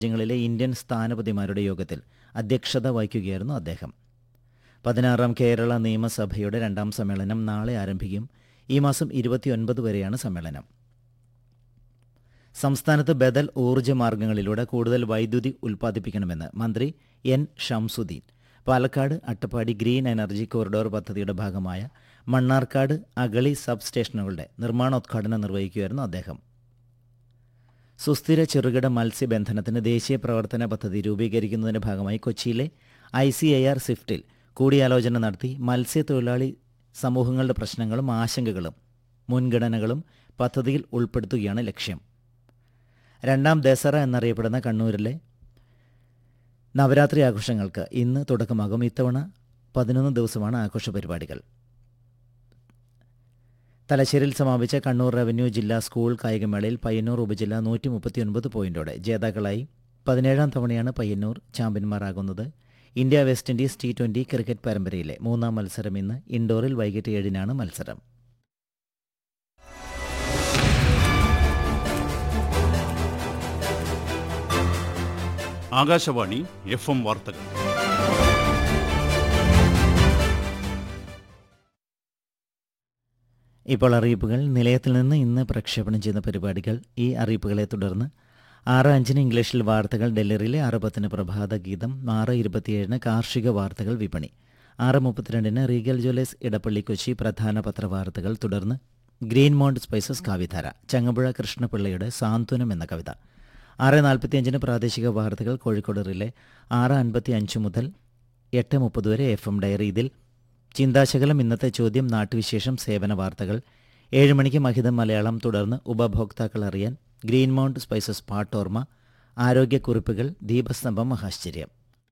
രാജ്യങ്ങളിലെ ഇന്ത്യൻ സ്ഥാനപതിമാരുടെ യോഗത്തിൽ അധ്യക്ഷത വഹിക്കുകയായിരുന്നു അദ്ദേഹം പതിനാറാം കേരള നിയമസഭയുടെ രണ്ടാം സമ്മേളനം നാളെ ആരംഭിക്കും ഈ മാസം ഇരുപത്തിയൊൻപത് വരെയാണ് സമ്മേളനം സംസ്ഥാനത്ത് ബദൽ ഊർജ്ജ മാർഗങ്ങളിലൂടെ കൂടുതൽ വൈദ്യുതി ഉൽപ്പാദിപ്പിക്കണമെന്ന് മന്ത്രി N Shamsuddin Palakkad Attappadi green energy corridor പദ്ധതിയുടെ ഭാഗമായ മണ്ണാർക്കാട് അഗളി സബ് സ്റ്റേഷനുകളുടെ നിർമ്മാണോദ്ഘാടനം നിർവഹിക്കുകയായിരുന്നു അദ്ദേഹം സുസ്ഥിര ചെറുകിട മത്സ്യബന്ധനത്തിന് ദേശീയ പ്രവർത്തന പദ്ധതി രൂപീകരിക്കുന്നതിന്റെ ഭാഗമായി കൊച്ചിയിലെ ഐ സി ഐ ആർ സ്വിഫ്റ്റിൽ കൂടിയാലോചന നടത്തി മത്സ്യത്തൊഴിലാളി സമൂഹങ്ങളുടെ പ്രശ്നങ്ങളും ആശങ്കകളും മുൻഗണനകളും പദ്ധതിയിൽ ഉൾപ്പെടുത്തുകയാണ് ലക്ഷ്യം രണ്ടാം ദസറ എന്നറിയപ്പെടുന്ന കണ്ണൂരിലെ നവരാത്രി ആഘോഷങ്ങൾക്ക് ഇന്ന് തുടക്കമാകും ഇത്തവണ പതിനൊന്ന് ദിവസമാണ് ആഘോഷ പരിപാടികൾ തലശ്ശേരിയിൽ സമാപിച്ച കണ്ണൂർ റവന്യൂ ജില്ലാ സ്കൂൾ കായികമേളയിൽ പയ്യന്നൂർ ഉപജില്ല നൂറ്റി മുപ്പത്തിയൊൻപത് പോയിന്റോടെ ജേതാക്കളായി പതിനേഴാം തവണയാണ് പയ്യന്നൂർ ചാമ്പ്യന്മാരാകുന്നത് India West Indies T twenty cricket പരമ്പരയിലെ മൂന്നാം മത്സരം ഇന്ന് ഇൻഡോറിൽ വൈകിട്ട് ഏഴിനാണ് മത്സരം ആകാശവാണി എഫ് എം വാർത്തകൾ ഇപ്പോൾ അറിയിപ്പുകൾ നിലയത്തിൽ നിന്ന് ഇന്ന് പ്രക്ഷേപണം ചെയ്യുന്ന പരിപാടികൾ ഈ അറിയിപ്പുകളെ തുടർന്ന് ആറ് അഞ്ചിന് ഇംഗ്ലീഷിൽ വാർത്തകൾ ഡെലിവറിയിലെ ആറ് പത്തിന് പ്രഭാത ഗീതം ആറ് ഇരുപത്തിയേഴിന് കാർഷിക വാർത്തകൾ വിപണി ആറ് മുപ്പത്തിരണ്ടിന് റീഗൽ ജ്വല്ലേഴ്സ് ഇടപ്പള്ളി കൊച്ചി പ്രധാന പത്രവാർത്തകൾ തുടർന്ന് ഗ്രീൻ മൗണ്ട് സ്പൈസസ് കാവ്യധാര ചങ്ങമ്പുഴ കൃഷ്ണപിള്ളയുടെ സാന്ത്വനം എന്ന കവിത ആറ് നാൽപ്പത്തിയഞ്ചിന് പ്രാദേശിക വാർത്തകൾ കോഴിക്കോട് റിലെ ആറ് അൻപത്തി അഞ്ച് മുതൽ എട്ട് മുപ്പത് വരെ എഫ് എം ഡയറി ഇതിൽ ചിന്താശകലം ഇന്നത്തെ ചോദ്യം നാട്ടുവിശേഷം സേവന വാർത്തകൾ ഏഴ് മണിക്ക് മഹിതം മലയാളം തുടർന്ന് ഉപഭോക്താക്കൾ അറിയാൻ ഗ്രീൻ മൗണ്ട് സ്പൈസസ് പാട്ടോർമ ആരോഗ്യക്കുറിപ്പുകൾ ദീപസ്തംഭം മഹാശ്ചര്യം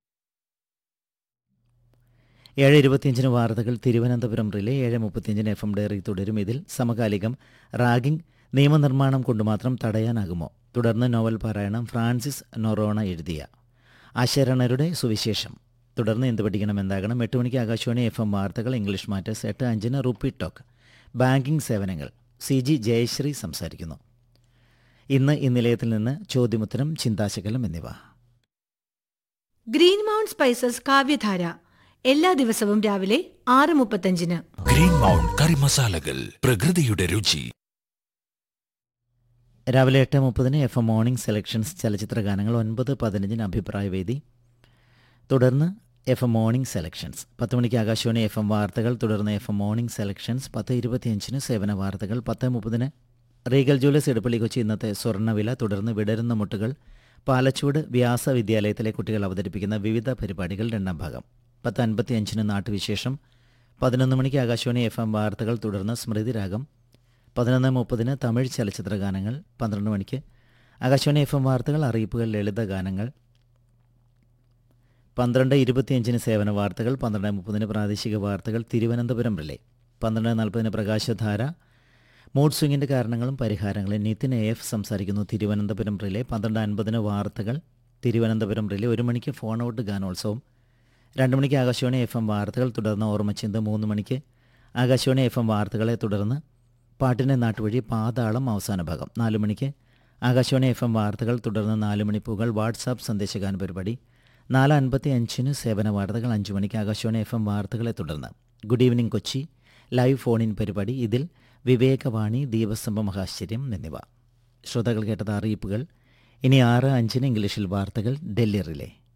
ഏഴ് ഇരുപത്തിയഞ്ചിന് വാർത്തകൾ തിരുവനന്തപുരം റിലേ ഏഴ് മുപ്പത്തിയഞ്ചിന് എഫ് എം ഡയറി തുടരും ഇതിൽ സമകാലികം റാഗിംഗ് നിയമനിർമ്മാണം കൊണ്ട് മാത്രം തടയാനാകുമോ തുടർന്ന് നോവൽ പാരായണം ഫ്രാൻസിസ് നൊറോണ എഴുതിയ അശരണരുടെ സുവിശേഷം തുടർന്ന് എന്ത് പഠിക്കണം എന്താകണം എട്ട് മണിക്ക് ആകാശവാണി എഫ് എം വാർത്തകൾ ഇംഗ്ലീഷ് മാറ്റേഴ്സ് എട്ട് അഞ്ചിന് റുപ്പി ടോക്ക് ബാങ്കിംഗ് സേവനങ്ങൾ സി ജി ജയശ്രീ സംസാരിക്കുന്നു ഇന്ന് ഈ നിലയത്തിൽ നിന്ന് ചോദ്യമുത്തരം ചിന്താശകലം എന്നിവ ഗ്രീൻ മൗണ്ട് സ്പൈസസ് കാവ്യധാര എല്ലാ ദിവസവും രാവിലെ ആറ് മുപ്പത്തഞ്ചിന് ഗ്രീൻ മൗണ്ട് കറി മസാലകൾ പ്രകൃതിയുടെ രുചി രാവിലെ എട്ട് മുപ്പതിന് എഫ് എം മോർണിംഗ് സെലക്ഷൻസ് ചലച്ചിത്ര ഗാനങ്ങൾ ഒൻപത് പതിനഞ്ചിന് അഭിപ്രായ വേദി തുടർന്ന് എഫ് എം മോർണിംഗ് സെലക്ഷൻസ് പത്ത് മണിക്ക് ആകാശവാണി എഫ് എം വാർത്തകൾ തുടർന്ന് എഫ് എം മോർണിംഗ് സെലക്ഷൻസ് പത്ത് ഇരുപത്തിയഞ്ചിന് സേവന വാർത്തകൾ പത്ത് മുപ്പതിന് റീഗൽ ജ്വല്ലേഴ്സ് ഇടപ്പള്ളി കൊച്ചി ഇന്നത്തെ സ്വർണ്ണവില തുടർന്ന് വിടരുന്ന മുട്ടുകൾ പാലച്ചൂട് വ്യാസ വിദ്യാലയത്തിലെ കുട്ടികൾ അവതരിപ്പിക്കുന്ന വിവിധ പരിപാടികൾ രണ്ടാം ഭാഗം പത്ത് അൻപത്തി അഞ്ചിന് നാട്ടുവിശേഷം പതിനൊന്ന് മണിക്ക് ആകാശവാണി എഫ് എം വാർത്തകൾ തുടർന്ന് സ്മൃതി രാഗം പതിനൊന്ന് മുപ്പതിന് തമിഴ് ചലച്ചിത്ര ഗാനങ്ങൾ പന്ത്രണ്ട് മണിക്ക് ആകാശവാണി എഫ് എം വാർത്തകൾ അറിയിപ്പുകൾ ലളിത ഗാനങ്ങൾ പന്ത്രണ്ട് ഇരുപത്തിയഞ്ചിന് സേവന വാർത്തകൾ പന്ത്രണ്ട് മുപ്പതിന് പ്രാദേശിക വാർത്തകൾ തിരുവനന്തപുരം റിലേ പന്ത്രണ്ട് നാൽപ്പതിന് പ്രകാശധാര മൂഡ് സ്വിങ്ങിൻ്റെ കാരണങ്ങളും പരിഹാരങ്ങളും നിതിൻ എ എഫ് സംസാരിക്കുന്നു തിരുവനന്തപുരം റിലേ പന്ത്രണ്ട് അൻപതിന് വാർത്തകൾ തിരുവനന്തപുരം റിലേ ഒരു മണിക്ക് ഫോൺ ഔട്ട് ഗാനോത്സവം രണ്ട് മണിക്ക് ആകാശവാണി എഫ് എം വാർത്തകൾ തുടർന്ന് ഓർമ്മച്ചിന്ത മൂന്ന് മണിക്ക് ആകാശവാണി എഫ് എം വാർത്തകളെ തുടർന്ന് പാട്ടിൻ്റെ നാട്ടുവഴി പാതാളം അവസാന ഭാഗം നാല് മണിക്ക് ആകാശവാണി എഫ് എം വാർത്തകൾ തുടർന്ന് നാല് മണിപ്പൂകൾ വാട്സാപ്പ് സന്ദേശഗാന പരിപാടി നാല് അൻപത്തി അഞ്ചിന് സേവന വാർത്തകൾ അഞ്ച് മണിക്ക് ആകാശവാണി എഫ് എം വാർത്തകളെ തുടർന്ന് good evening Kochi live phone in പരിപാടി ഇതിൽ വിവേകവാണി ദീപസ്തംഭ മഹാശ്ചര്യം എന്നിവ ശ്രോതാക്കൾ കേട്ടത് അറിയിപ്പുകൾ ഇനി ആറ് അഞ്ചിന് ഇംഗ്ലീഷിൽ വാർത്തകൾ ഡൽഹി റിലേ